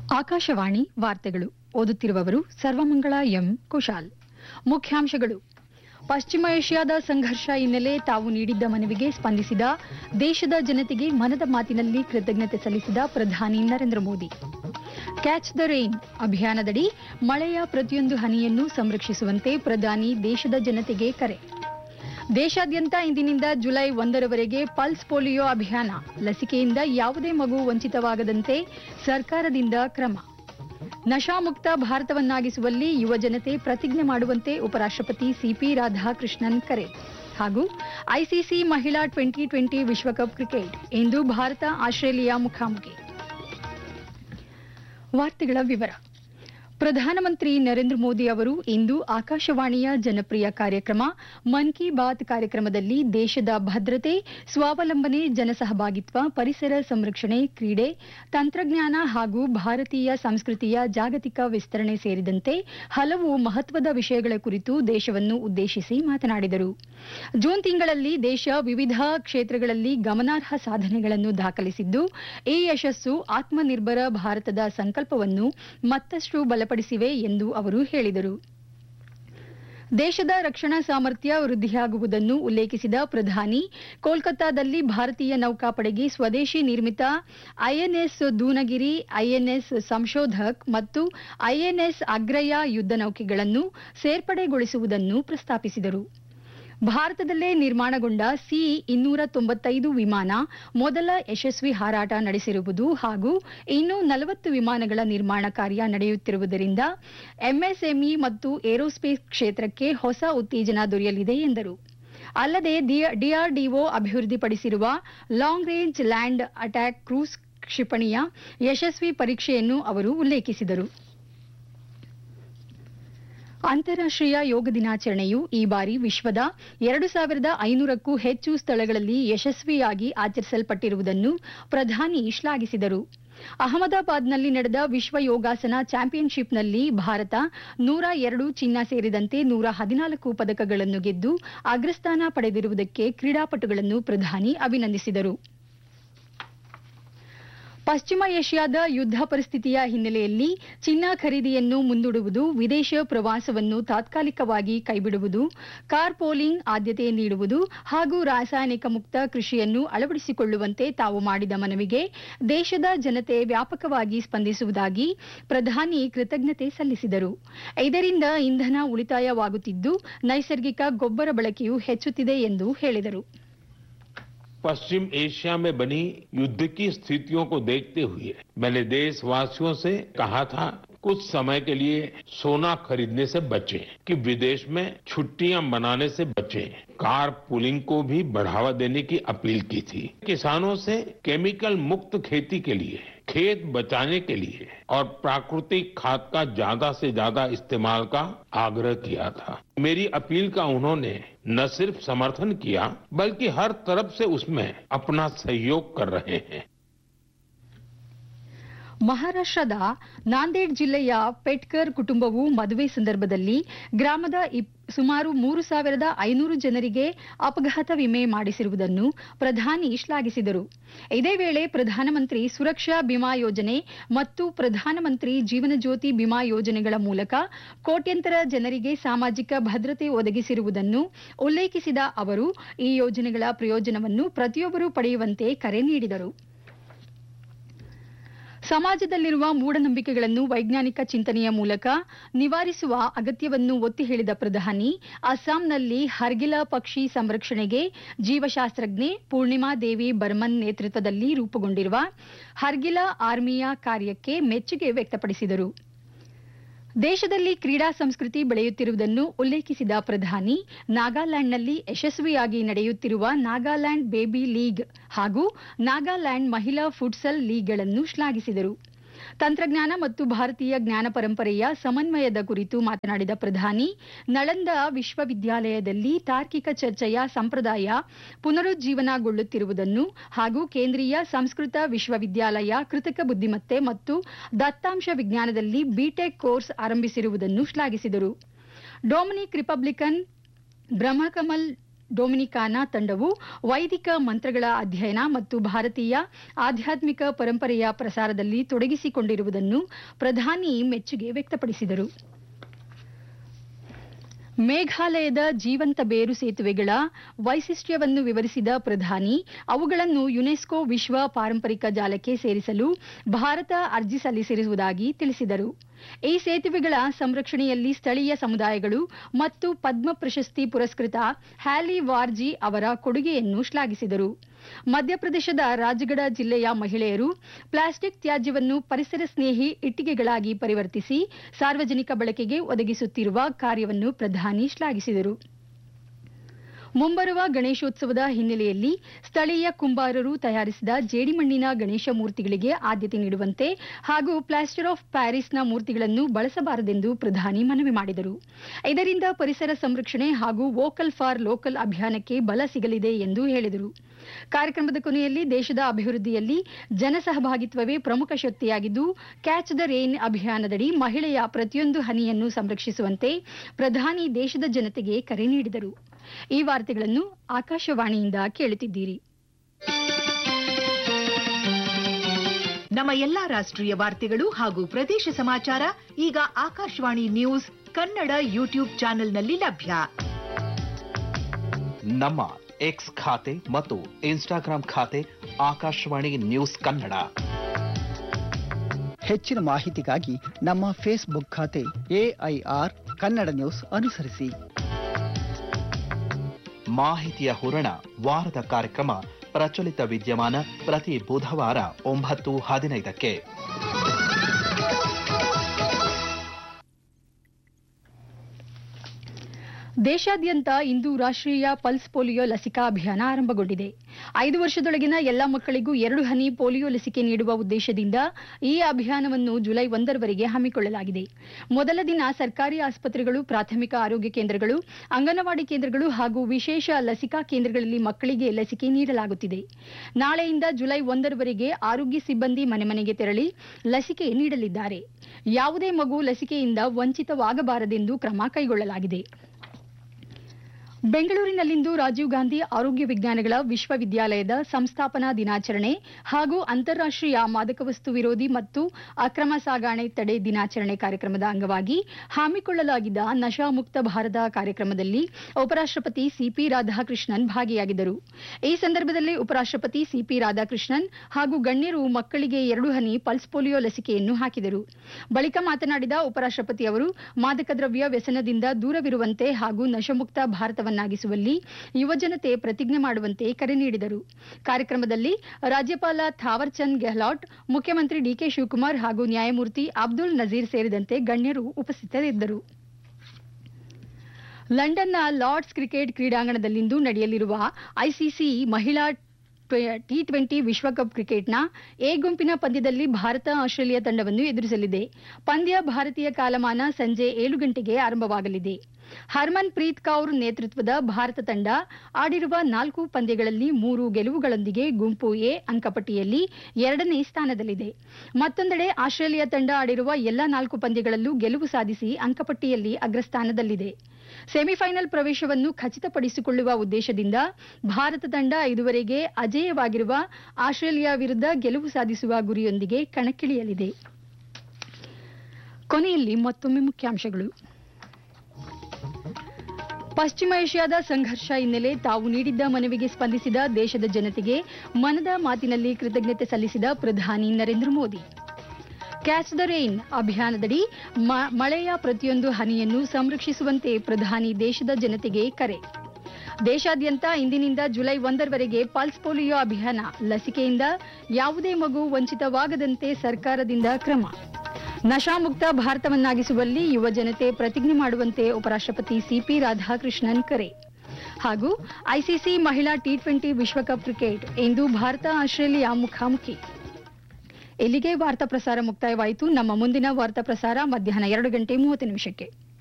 ಆಕಾಶವಾಣಿ ವಾರ್ತೆಗಳು ಓದುತ್ತಿರುವವರು ಸರ್ವಮಂಗಳ ಎಂ ಕುಶಾಲ್ ಮುಖ್ಯಾಂಶಗಳು ಪಶ್ಚಿಮ ಏಷ್ಯಾದ ಸಂಘರ್ಷ ಹಿನ್ನೆಲೆ ತಾವು ನೀಡಿದ್ದ ಮನವಿಗೆ ಸ್ಪಂದಿಸಿದ ದೇಶದ ಜನತೆಗೆ ಮನದ ಮಾತಿನಲ್ಲಿ ಕೃತಜ್ಞತೆ ಸಲ್ಲಿಸಿದ ಪ್ರಧಾನಿ Narendra Modi catch the rain ಅಭಿಯಾನದಡಿ ಮಳೆಯ ಪ್ರತಿಯೊಂದು ಹನಿಯನ್ನು ಸಂರಕ್ಷಿಸುವಂತೆ ಪ್ರಧಾನಿ ದೇಶದ ಜನತೆಗೆ ಕರೆ ದೇಶಾದ್ಯಂತ ಇಂದಿನಿಂದ ಜುಲೈ ಒಂದರವರೆಗೆ ಪಲ್ಸ್ ಪೋಲಿಯೋ ಅಭಿಯಾನ ಲಸಿಕೆಯಿಂದ ಯಾವುದೇ ಮಗು ವಂಚಿತವಾಗದಂತೆ ಸರ್ಕಾರದಿಂದ ಕ್ರಮ ನಶಾಮುಕ್ತ ಭಾರತವನ್ನಾಗಿಸುವಲ್ಲಿ ಯುವ ಜನತೆ ಪ್ರತಿಜ್ಞೆ ಮಾಡುವಂತೆ ಉಪರಾಷ್ಟಪತಿ ಸಿಪಿ ರಾಧಾಕೃಷ್ಣನ್ ಕರೆ ಹಾಗೂ ಐಸಿಸಿ ಮಹಿಳಾ ಟ್ವೆಂಟಿ ಟ್ವೆಂಟಿ ವಿಶ್ವಕಪ್ ಕ್ರಿಕೆಟ್ ಇಂದು ಭಾರತ ಆಸ್ಟ್ರೇಲಿಯಾ ಮುಖಾಮುಖಿ ವಾರ್ತೆಗಳ ವಿವರ ಪ್ರಧಾನಮಂತ್ರಿ ನರೇಂದ್ರ ಮೋದಿ ಅವರು ಇಂದು ಆಕಾಶವಾಣಿಯ ಜನಪ್ರಿಯ ಕಾರ್ಯಕ್ರಮ ಮನ್ ಕಿ ಬಾತ್ ಕಾರ್ಯಕ್ರಮದಲ್ಲಿ ದೇಶದ ಭದ್ರತೆ ಸ್ವಾವಲಂಬನೆ ಜನಸಹಭಾಗಿತ್ವ ಪರಿಸರ ಸಂರಕ್ಷಣೆ ಕ್ರೀಡೆ ತಂತ್ರಜ್ಞಾನ ಹಾಗೂ ಭಾರತೀಯ ಸಂಸ್ಕೃತಿಯ ಜಾಗತಿಕ ವಿಸ್ತರಣೆ ಸೇರಿದಂತೆ ಹಲವು ಮಹತ್ವದ ವಿಷಯಗಳ ಕುರಿತು ದೇಶವನ್ನು ಉದ್ದೇಶಿಸಿ ಮಾತನಾಡಿದರು ಜೂನ್ ತಿಂಗಳಲ್ಲಿ ದೇಶ ವಿವಿಧ ಕ್ಷೇತ್ರಗಳಲ್ಲಿ ಗಮನಾರ್ಹ ಸಾಧನೆಗಳನ್ನು ದಾಖಲಿಸಿದ್ದು ಈ ಯಶಸ್ಸು ಆತ್ಮನಿರ್ಭರ ಭಾರತದ ಸಂಕಲ್ಪವನ್ನು ಮತ್ತಷ್ಟು ಬಲಪಡಿಸಿವೆ ಎಂದು ಅವರು ಹೇಳಿದರು ದೇಶದ ರಕ್ಷಣಾ ಸಾಮರ್ಥ್ಯ ವೃದ್ಧಿಯಾಗುವುದನ್ನು ಉಲ್ಲೇಖಿಸಿದ ಪ್ರಧಾನಿ ಕೋಲ್ಕತ್ತಾದಲ್ಲಿ ಭಾರತೀಯ ನೌಕಾಪಡೆಗೆ ಸ್ವದೇಶಿ ನಿರ್ಮಿತ ಐಎನ್ಎಸ್ ದೂನಗಿರಿ ಐಎನ್ಎಸ್ ಸಂಶೋಧಕ್ ಮತ್ತು ಐಎನ್ಎಸ್ ಅಗ್ರಯ ಯುದ್ಧ ನೌಕೆಗಳನ್ನು ಸೇರ್ಪಡೆಗೊಳಿಸುವುದನ್ನು ಪ್ರಸ್ತಾಪಿಸಿದರು ಭಾರತದಲ್ಲೇ ನಿರ್ಮಾಣಗೊಂಡ ಸಿ ಇನ್ನೂರ ತೊಂಬತ್ತೈದು ವಿಮಾನ ಮೊದಲ ಯಶಸ್ವಿ ಹಾರಾಟ ನಡೆಸಿರುವುದು ಹಾಗೂ ಇನ್ನೂ ನಲವತ್ತು ವಿಮಾನಗಳ ನಿರ್ಮಾಣ ಕಾರ್ಯ ನಡೆಯುತ್ತಿರುವುದರಿಂದ ಎಂಎಸ್ಎಂಇ ಮತ್ತು ಏರೋಸ್ಪೇಸ್ ಕ್ಷೇತ್ರಕ್ಕೆ ಹೊಸ ಉತ್ತೇಜನ ದೊರೆಯಲಿದೆ ಎಂದರು ಅಲ್ಲದೆ ಡಿಆರ್ಡಿಒ ಅಭಿವೃದ್ಧಿಪಡಿಸಿರುವ long range land attack cruise ಕ್ಷಿಪಣಿಯ ಯಶಸ್ವಿ ಪರೀಕ್ಷೆಯನ್ನು ಅವರು ಉಲ್ಲೇಖಿಸಿದರು ಅಂತಾರಾಷ್ಟೀಯ ಯೋಗ ದಿನಾಚರಣೆಯು ಈ ಬಾರಿ ವಿಶ್ವದ ಎರಡು ಸಾವಿರದ ಐನೂರಕ್ಕೂ ಹೆಚ್ಚು ಸ್ಥಳಗಳಲ್ಲಿ ಯಶಸ್ವಿಯಾಗಿ ಆಚರಿಸಲ್ಪಟ್ಟಿರುವುದನ್ನು ಪ್ರಧಾನಿ ಶ್ಲಾಘಿಸಿದರು ಅಹಮದಾಬಾದ್ನಲ್ಲಿ ನಡೆದ ವಿಶ್ವ ಯೋಗಾಸನ ಚಾಂಪಿಯನ್ಶಿಪ್ನಲ್ಲಿ ಭಾರತ ನೂರ ಎರಡು ಚಿನ್ನ ಸೇರಿದಂತೆ ನೂರ ಹದಿನಾಲ್ಕು ಪದಕಗಳನ್ನು ಗೆದ್ದು ಅಗ್ರಸ್ಥಾನ ಪಡೆದಿರುವುದಕ್ಕೆ ಕ್ರೀಡಾಪಟುಗಳನ್ನು ಪ್ರಧಾನಿ ಅಭಿನಂದಿಸಿದರು ಪಶ್ಚಿಮ ಏಷ್ಯಾದ ಯುದ್ಧ ಪರಿಸ್ಥಿತಿಯ ಹಿನ್ನೆಲೆಯಲ್ಲಿ ಚಿನ್ನ ಖರೀದಿಯನ್ನು ಮುಂದೂಡುವುದು ವಿದೇಶ ಪ್ರವಾಸವನ್ನು ತಾತ್ಕಾಲಿಕವಾಗಿ ಕೈಬಿಡುವುದು ಕಾರ್ ಪೋಲಿಂಗ್ ಆದ್ಯತೆ ನೀಡುವುದು ಹಾಗೂ ರಾಸಾಯನಿಕ ಮುಕ್ತ ಕೃಷಿಯನ್ನು ಅಳವಡಿಸಿಕೊಳ್ಳುವಂತೆ ತಾವು ಮಾಡಿದ ಮನವಿಗೆ ದೇಶದ ಜನತೆ ವ್ಯಾಪಕವಾಗಿ ಸ್ಪಂದಿಸುವುದಾಗಿ ಪ್ರಧಾನಿ ಕೃತಜ್ಞತೆ ಸಲ್ಲಿಸಿದರು ಇದರಿಂದ ಇಂಧನ ಉಳಿತಾಯವಾಗುತ್ತಿದ್ದು ನೈಸರ್ಗಿಕ ಗೊಬ್ಬರ ಬಳಕೆಯೂ ಹೆಚ್ಚುತ್ತಿದೆ ಎಂದು ಹೇಳಿದರು पश्चिम एशिया में बनी युद्ध की स्थितियों को देखते हुए मैंने देशवासियों से कहा था कुछ समय के लिए सोना खरीदने से बचें कि विदेश में छुट्टियां मनाने से बचें कार पुलिंग को भी बढ़ावा देने की अपील की थी किसानों से केमिकल मुक्त खेती के लिए खेत बचाने के लिए और प्राकृतिक खाद का ज्यादा से ज्यादा इस्तेमाल का आग्रह किया था मेरी अपील का उन्होंने न सिर्फ समर्थन किया बल्कि हर तरफ से उसमें अपना सहयोग कर रहे हैं ಮಹಾರಾಷ್ಟದ ನಾಂದೇಡ್ ಜಿಲ್ಲೆಯ ಪೆಟ್ಕರ್ ಕುಟುಂಬವು ಮದುವೆ ಸಂದರ್ಭದಲ್ಲಿ ಗ್ರಾಮದ ಸುಮಾರು ಮೂರು ಸಾವಿರದ ಐನೂರು ಜನರಿಗೆ ಅಪಘಾತ ವಿಮೆ ಮಾಡಿಸಿರುವುದನ್ನು ಪ್ರಧಾನಿ ಶ್ಲಾಘಿಸಿದರು ಇದೇ ವೇಳೆ ಪ್ರಧಾನಮಂತ್ರಿ ಸುರಕ್ಷಾ ಬಿಮಾ ಯೋಜನೆ ಮತ್ತು ಪ್ರಧಾನಮಂತ್ರಿ ಜೀವನ ಜ್ಯೋತಿ ಬಿಮಾ ಯೋಜನೆಗಳ ಮೂಲಕ ಕೋಟ್ಯಂತರ ಜನರಿಗೆ ಸಾಮಾಜಿಕ ಭದ್ರತೆ ಒದಗಿಸಿರುವುದನ್ನು ಉಲ್ಲೇಖಿಸಿದ ಅವರು ಈ ಯೋಜನೆಗಳ ಪ್ರಯೋಜನವನ್ನು ಪ್ರತಿಯೊಬ್ಬರೂ ಪಡೆಯುವಂತೆ ಕರೆ ನೀಡಿದರು ಸಮಾಜದಲ್ಲಿರುವ ಮೂಢನಂಬಿಕೆಗಳನ್ನು ವೈಜ್ಞಾನಿಕ ಚಿಂತನೆಯ ಮೂಲಕ ನಿವಾರಿಸುವ ಅಗತ್ಯವನ್ನು ಒತ್ತಿ ಹೇಳಿದ ಪ್ರಧಾನಿ ಅಸ್ಸಾಂನಲ್ಲಿ ಹರ್ಗಿಲ ಪಕ್ಷಿ ಸಂರಕ್ಷಣೆಗೆ ಜೀವಶಾಸ್ತ್ರಜ್ಞೆ ಪೂರ್ಣಿಮಾ ದೇವಿ ಬರ್ಮನ್ ನೇತೃತ್ವದಲ್ಲಿ ರೂಪುಗೊಂಡಿರುವ ಹರ್ಗಿಲ ಆರ್ಮಿಯ ಕಾರ್ಯಕ್ಕೆ ಮೆಚ್ಚುಗೆ ವ್ಯಕ್ತಪಡಿಸಿದರು ದೇಶದಲ್ಲಿ ಕ್ರೀಡಾ ಸಂಸ್ಕೃತಿ ಬೆಳೆಯುತ್ತಿರುವುದನ್ನು ಉಲ್ಲೇಖಿಸಿದ ಪ್ರಧಾನಿ ನಾಗಾಲ್ಯಾಂಡ್ನಲ್ಲಿ ಯಶಸ್ವಿಯಾಗಿ ನಡೆಯುತ್ತಿರುವ ನಾಗಾಲ್ಯಾಂಡ್ ಬೇಬಿ ಲೀಗ್ ಹಾಗೂ ನಾಗಾಲ್ಯಾಂಡ್ ಮಹಿಳಾ ಫುಟ್ಸಲ್ ಲೀಗ್ಗಳನ್ನು ಶ್ಲಾಘಿಸಿದರು ತಂತ್ರಜ್ಞಾನ ಮತ್ತು ಭಾರತೀಯ ಜ್ಞಾನ ಪರಂಪರೆಯ ಸಮನ್ವಯದ ಕುರಿತು ಮಾತನಾಡಿದ ಪ್ರಧಾನಿ ನಳಂದ ವಿಶ್ವವಿದ್ಯಾಲಯದಲ್ಲಿ ತಾರ್ಕಿಕ ಚರ್ಚೆಯ ಸಂಪ್ರದಾಯ ಪುನರುಜ್ಜೀವನಗೊಳ್ಳುತ್ತಿರುವುದನ್ನು ಹಾಗೂ ಕೇಂದ್ರೀಯ ಸಂಸ್ಕೃತ ವಿಶ್ವವಿದ್ಯಾಲಯ ಕೃತಕ ಬುದ್ದಿಮತ್ತೆ ಮತ್ತು ದತ್ತಾಂಶ ವಿಜ್ಞಾನದಲ್ಲಿ ಬಿಟೆಕ್ ಕೋರ್ಸ್ ಆರಂಭಿಸಿರುವುದನ್ನು ಶ್ಲಾಘಿಸಿದರು ಡೊಮಿನಿಕ್ ರಿಪಬ್ಲಿಕನ್ ಬ್ರಹ್ಮಕಮಲ್ ಡೊಮಿನಿಕಾನಾ ತಂಡವು ವೈದಿಕ ಮಂತ್ರಗಳ ಅಧ್ಯಯನ ಮತ್ತು ಭಾರತೀಯ ಆಧ್ಯಾತ್ಮಿಕ ಪರಂಪರೆಯ ಪ್ರಸಾರದಲ್ಲಿ ತೊಡಗಿಸಿಕೊಂಡಿರುವುದನ್ನು ಪ್ರಧಾನಿ ಮೆಚ್ಚುಗೆ ವ್ಯಕ್ತಪಡಿಸಿದರು ಮೇಘಾಲಯದ ಜೀವಂತ ಬೇರು ಸೇತುವೆಗಳ ವೈಶಿಷ್ಟ್ಯವನ್ನು ವಿವರಿಸಿದ ಪ್ರಧಾನಿ ಅವುಗಳನ್ನು ಯುನೆಸ್ಕೋ ವಿಶ್ವ ಪಾರಂಪರಿಕ ಜಾಲಕ್ಕೆ ಸೇರಿಸಲು ಭಾರತ ಅರ್ಜಿ ಸಲ್ಲಿಸಿರುವುದಾಗಿ ತಿಳಿಸಿದರು ಈ ಸೇತುವೆಗಳ ಸಂರಕ್ಷಣೆಯಲ್ಲಿ ಸ್ಥಳೀಯ ಸಮುದಾಯಗಳು ಮತ್ತು ಪದ್ಮ ಪ್ರಶಸ್ತಿ ಪುರಸ್ಕೃತ ಹ್ಯಾಲಿ ವಾರ್ಜಿ ಅವರ ಕೊಡುಗೆಯನ್ನು ಶ್ಲಾಘಿಸಿದರು ಮಧ್ಯಪ್ರದೇಶದ ರಾಜಗಢ ಜಿಲ್ಲೆಯ ಮಹಿಳೆಯರು ಪ್ಲಾಸ್ಟಿಕ್ ತ್ಯಾಜ್ಯವನ್ನು ಪರಿಸರ ಸ್ನೇಹಿ ಇಟ್ಟಿಗೆಗಳಾಗಿ ಪರಿವರ್ತಿಸಿ ಸಾರ್ವಜನಿಕ ಬಳಕೆಗೆ ಒದಗಿಸುತ್ತಿರುವ ಕಾರ್ಯವನ್ನು ಪ್ರಧಾನಿ ಶ್ಲಾಘಿಸಿದರು ಮುಂಬರುವ ಗಣೇಶೋತ್ಸವದ ಹಿನ್ನೆಲೆಯಲ್ಲಿ ಸ್ಥಳೀಯ ಕುಂಬಾರರು ತಯಾರಿಸಿದ ಜೇಡಿಮಣ್ಣಿನ ಗಣೇಶ ಮೂರ್ತಿಗಳಿಗೆ ಆದ್ಯತೆ ನೀಡುವಂತೆ ಹಾಗೂ ಪ್ಲಾಸ್ಟರ್ ಆಫ್ ಪ್ಯಾರಿಸ್ನ ಮೂರ್ತಿಗಳನ್ನು ಬಳಸಬಾರದೆಂದು ಪ್ರಧಾನಿ ಮನವಿ ಮಾಡಿದರು ಇದರಿಂದ ಪರಿಸರ ಸಂರಕ್ಷಣೆ ಹಾಗೂ ವೋಕಲ್ ಫಾರ್ ಲೋಕಲ್ ಅಭಿಯಾನಕ್ಕೆ ಬಲ ಸಿಗಲಿದೆ ಎಂದು ಹೇಳಿದರು ಕಾರ್ಯಕ್ರಮದ ಕೊನೆಯಲ್ಲಿ ದೇಶದ ಅಭಿವೃದ್ಧಿಯಲ್ಲಿ ಜನಸಹಭಾಗಿತ್ವವೇ ಪ್ರಮುಖ ಶಕ್ತಿಯಾಗಿದ್ದು ಕ್ಯಾಚ್ ದ ರೇನ್ ಅಭಿಯಾನದಡಿ ಮಹಿಳೆಯ ಪ್ರತಿಯೊಂದು ಹನಿಯನ್ನು ಸಂರಕ್ಷಿಸುವಂತೆ ಪ್ರಧಾನಿ ದೇಶದ ಜನತೆಗೆ ಕರೆ ನೀಡಿದರು ಈ ವಾರ್ತೆಗಳನ್ನು ಆಕಾಶವಾಣಿಯಿಂದ ಕೇಳುತ್ತಿದ್ದೀರಿ ನಮ್ಮ ಎಲ್ಲಾ ರಾಷ್ಟ್ರೀಯ ವಾರ್ತೆಗಳು ಹಾಗೂ ಪ್ರದೇಶ ಸಮಾಚಾರ ಈಗ ಆಕಾಶವಾಣಿ ನ್ಯೂಸ್ ಕನ್ನಡ ಯೂಟ್ಯೂಬ್ ಚಾನೆಲ್ನಲ್ಲಿ ಲಭ್ಯ ನಮ್ಮ ಎಕ್ಸ್ ಖಾತೆ ಮತ್ತು ಇನ್ಸ್ಟಾಗ್ರಾಂ ಖಾತೆ ಆಕಾಶವಾಣಿ ನ್ಯೂಸ್ ಕನ್ನಡ ಹೆಚ್ಚಿನ ಮಾಹಿತಿಗಾಗಿ ನಮ್ಮ ಫೇಸ್ಬುಕ್ ಖಾತೆ ಎಐಆರ್ ಕನ್ನಡ ನ್ಯೂಸ್ ಅನುಸರಿಸಿ ಮಾಹಿತಿಯ ಹೂರಣ ವಾರದ ಕಾರ್ಯಕ್ರಮ ಪ್ರಚಲಿತ ವಿದ್ಯಮಾನ ಪ್ರತಿ ಬುಧವಾರ ಒಂಬತ್ತು ಹದಿನೈದಕ್ಕೆ ದೇಶಾದ್ಯಂತ ಇಂದು ರಾಷ್ಟ್ರೀಯ ಪಲ್ಸ್ ಪೋಲಿಯೋ ಲಸಿಕಾ ಅಭಿಯಾನ ಆರಂಭಗೊಂಡಿದೆ ಐದು ವರ್ಷದೊಳಗಿನ ಎಲ್ಲಾ ಮಕ್ಕಳಿಗೂ ಎರಡು ಹನಿ ಪೋಲಿಯೋ ಲಸಿಕೆ ನೀಡುವ ಉದ್ದೇಶದಿಂದ ಈ ಅಭಿಯಾನವನ್ನು ಜುಲೈ ಒಂದರವರೆಗೆ ಹಮ್ಮಿಕೊಳ್ಳಲಾಗಿದೆ ಮೊದಲ ದಿನ ಸರ್ಕಾರಿ ಆಸ್ಪತ್ರೆಗಳು ಪ್ರಾಥಮಿಕ ಆರೋಗ್ಯ ಕೇಂದ್ರಗಳು ಅಂಗನವಾಡಿ ಕೇಂದ್ರಗಳು ಹಾಗೂ ವಿಶೇಷ ಲಸಿಕಾ ಕೇಂದ್ರಗಳಲ್ಲಿ ಮಕ್ಕಳಿಗೆ ಲಸಿಕೆ ನೀಡಲಾಗುತ್ತಿದೆ ನಾಳೆಯಿಂದ ಜುಲೈ ಒಂದರವರೆಗೆ ಆರೋಗ್ಯ ಸಿಬ್ಬಂದಿ ಮನೆ ಮನೆಗೆ ತೆರಳಿ ಲಸಿಕೆ ನೀಡಲಿದ್ದಾರೆ ಯಾವುದೇ ಮಗು ಲಸಿಕೆಯಿಂದ ವಂಚಿತವಾಗಬಾರದೆಂದು ಕ್ರಮ ಕೈಗೊಳ್ಳಲಾಗಿದೆ ಬೆಂಗಳೂರಿನಲ್ಲಿಂದು ರಾಜೀವ್ ಗಾಂಧಿ ಆರೋಗ್ಯ ವಿಜ್ಞಾನಗಳ ವಿಶ್ವವಿದ್ಯಾಲಯದ ಸಂಸ್ಥಾಪನಾ ದಿನಾಚರಣೆ ಹಾಗೂ ಅಂತಾರಾಷ್ಟ್ರೀಯ ಮಾದಕ ವಸ್ತು ವಿರೋಧಿ ಮತ್ತು ಅಕ್ರಮ ಸಾಗಾಣೆ ತಡೆ ದಿನಾಚರಣೆ ಕಾರ್ಯಕ್ರಮದ ಅಂಗವಾಗಿ ಹಮ್ಮಿಕೊಳ್ಳಲಾಗಿದ್ದ ನಶಾಮುಕ್ತ ಭಾರತ ಕಾರ್ಯಕ್ರಮದಲ್ಲಿ ಉಪರಾಷ್ಟ್ರಪತಿ ಸಿಪಿ ರಾಧಾಕೃಷ್ಣನ್ ಭಾಗಿಯಾಗಿದ್ದರು ಈ ಸಂದರ್ಭದಲ್ಲಿ ಉಪರಾಷ್ಟ್ರಪತಿ ಸಿಪಿ ರಾಧಾಕೃಷ್ಣನ್ ಹಾಗೂ ಗಣ್ಯರು ಮಕ್ಕಳಿಗೆ ಎರಡು ಹನಿ ಪಲ್ಸ್ ಪೋಲಿಯೋ ಲಸಿಕೆಯನ್ನು ಹಾಕಿದರು ಬಳಿಕ ಮಾತನಾಡಿದ ಉಪರಾಷ್ಟ್ರಪತಿ ಅವರು ಮಾದಕ ದ್ರವ್ಯ ವ್ಯಸನದಿಂದ ದೂರವಿರುವಂತೆ ಹಾಗೂ ನಶಮುಕ್ತ ಭಾರತವನ್ನಾಗಿಸುವಲ್ಲಿ ಯುವಜನತೆ ಪ್ರತಿಜ್ಞೆ ಮಾಡುವಂತೆ ಕರೆ ನೀಡಿದರು ಕಾರ್ಯಕ್ರಮದಲ್ಲಿ ರಾಜ್ಯಪಾಲ ಥಾವರ್ ಚಂದ್ ಗೆಹ್ಲಾಟ್ ಮುಖ್ಯಮಂತ್ರಿ ಡಿಕೆ ಶಿವಕುಮಾರ್ ಹಾಗೂ ನ್ಯಾಯಮೂರ್ತಿ ಅಬ್ದುಲ್ ನಜೀರ್ ಸೇರಿದಂತೆ ಗಣ್ಯರು ಉಪಸ್ಥಿತರಿದ್ದರು ಲಂಡನ್ನ ಲಾರ್ಡ್ಸ್ ಕ್ರಿಕೆಟ್ ಕ್ರೀಡಾಂಗಣದಲ್ಲಿಂದು ನಡೆಯಲಿರುವ ಐಸಿಸಿ ಮಹಿಳಾ ಟಿ ಟ್ವೆಂಟಿ ವಿಶ್ವಕಪ್ ಕ್ರಿಕೆಟ್ನ ಎ ಗುಂಪಿನ ಪಂದ್ಯದಲ್ಲಿ ಭಾರತ ಆಸ್ಟ್ರೇಲಿಯಾ ತಂಡವನ್ನು ಎದುರಿಸಲಿದೆ ಪಂದ್ಯ ಭಾರತೀಯ ಕಾಲಮಾನ ಸಂಜೆ ಏಳು ಗಂಟೆಗೆ ಆರಂಭವಾಗಲಿದೆ ಹರ್ಮನ್ ಪ್ರೀತ್ ಕೌರ್ ನೇತೃತ್ವದ ಭಾರತ ತಂಡ ಆಡಿರುವ ನಾಲ್ಕು ಪಂದ್ಯಗಳಲ್ಲಿ ಮೂರು ಗೆಲುವುಗಳೊಂದಿಗೆ ಗುಂಪು ಎ ಅಂಕಪಟ್ಟಿಯಲ್ಲಿ ಎರಡನೇ ಸ್ಥಾನದಲ್ಲಿದೆ ಮತ್ತೊಂದೆಡೆ ಆಸ್ಟ್ರೇಲಿಯಾ ತಂಡ ಆಡಿರುವ ಎಲ್ಲಾ ನಾಲ್ಕು ಪಂದ್ಯಗಳಲ್ಲೂ ಗೆಲುವು ಸಾಧಿಸಿ ಅಂಕಪಟ್ಟಿಯಲ್ಲಿ ಅಗ್ರಸ್ಥಾನದಲ್ಲಿದೆ ಸೆಮಿಫೈನಲ್ ಪ್ರವೇಶವನ್ನು ಖಚಿತಪಡಿಸಿಕೊಳ್ಳುವ ಉದ್ದೇಶದಿಂದ ಭಾರತ ತಂಡ ಇದುವರೆಗೆ ಅಜೇಯವಾಗಿರುವ ಆಸ್ಟ್ರೇಲಿಯಾ ವಿರುದ್ಧ ಗೆಲುವು ಸಾಧಿಸುವ ಗುರಿಯೊಂದಿಗೆ ಕಣಕ್ಕಿಳಿಯಲಿದೆ ಕೊನೆಯಲ್ಲಿ ಮತ್ತೊಮ್ಮೆ ಮುಖ್ಯಾಂಶಗಳು ಪಶ್ಚಿಮ ಏಷ್ಯಾದ ಸಂಘರ್ಷ ಹಿನ್ನೆಲೆ ತಾವು ನೀಡಿದ್ದ ಮನವಿಗೆ ಸ್ಪಂದಿಸಿದ ದೇಶದ ಜನತೆಗೆ ಮನದ ಮಾತಿನಲ್ಲಿ ಕೃತಜ್ಞತೆ ಸಲ್ಲಿಸಿದ ಪ್ರಧಾನಿ Narendra Modi catch the rain ಅಭಿಯಾನದಡಿ ಮ- ಮಳೆಯ ಪ್ರತಿಯೊಂದು ಹನಿಯನ್ನು ಸಂರಕ್ಷಿಸುವಂತೆ ಪ್ರಧಾನಿ ದೇಶದ ಜನತೆಗೆ ಕರೆ ದೇಶಾದ್ಯಂತ ಇಂದಿನಿಂದ ಜುಲೈ ಒಂದರವರೆಗೆ ಪಲ್ಸ್ ಪೋಲಿಯೋ ಅಭಿಯಾನ ಲಸಿಕೆಯಿಂದ ಯಾವುದೇ ಮಗು ವಂಚಿತವಾಗದಂತೆ ಸರ್ಕಾರದಿಂದ ಕ್ರಮ ನಶಾಮುಕ್ತ ಭಾರತವನ್ನಾಗಿಸುವಲ್ಲಿ ಯುವ ಜನತೆ ಪ್ರತಿಜ್ಞೆ ಮಾಡುವಂತೆ ಉಪರಾಷ್ಟ್ರಪತಿ ಸಿಪಿ ರಾಧಾಕೃಷ್ಣನ್ ಕರೆ ಹಾಗೂ ಐಸಿಸಿ ಮಹಿಳಾ ಟಿ ಟ್ವೆಂಟಿ ವಿಶ್ವಕಪ್ ಕ್ರಿಕೆಟ್ ಇಂದು ಭಾರತ ಆಸ್ಟ್ರೇಲಿಯಾ ಮುಖಾಮುಖಿ ಇಲ್ಲಿಗೆ ವಾರ್ತಾ ಪ್ರಸಾರ ಮುಕ್ತಾಯವಾಯಿತು ನಮ್ಮ ಮುಂದಿನ ವಾರ್ತಾ ಪ್ರಸಾರ ಮಧ್ಯಾಹ್ನ ಎರಡು ಗಂಟೆ ಮೂವತ್ತು ನಿಮಿಷಕ್ಕೆ